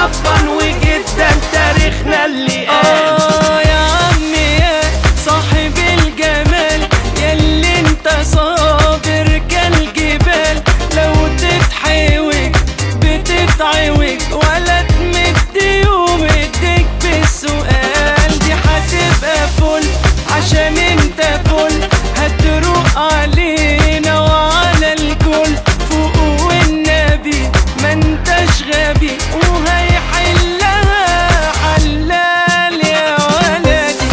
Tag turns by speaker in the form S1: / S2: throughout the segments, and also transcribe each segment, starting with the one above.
S1: ابا وجدا تاريخنا اللي قال
S2: آه يا عمي يا صاحب الجمال ياللي انت صابر كالجبال لو تتحوج بتتعوج ولا تمد يوم ايديك بالسؤال دي هتبقى فل عشان انت فل هتروق علينا وعلى الكل فوق والنبي ما انتش غبي وهيحلها حلال يا ولدي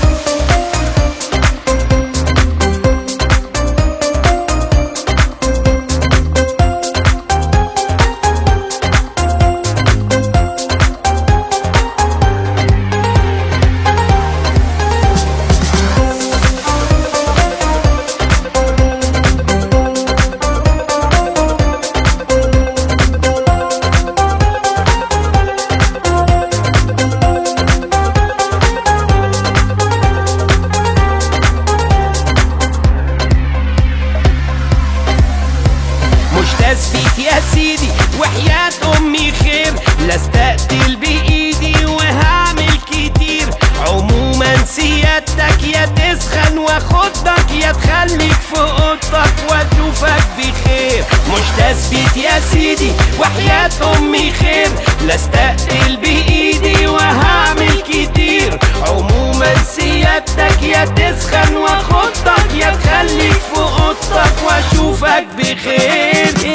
S1: مش تثبيت يا سيدي وحياة أمي خير لا استقتل بإيدي وهعمل كتير عموما سيادتك يا تسخن واخدك يا تخليك في اوضتك واشوفك بخير مش تثبيت يا سيدي وحياة أمي خير لا استقتل بإيدي وهعمل كتير عموما سيادتك يا تسخن واخدك يا تخليك في اوضتك واشوفك بخير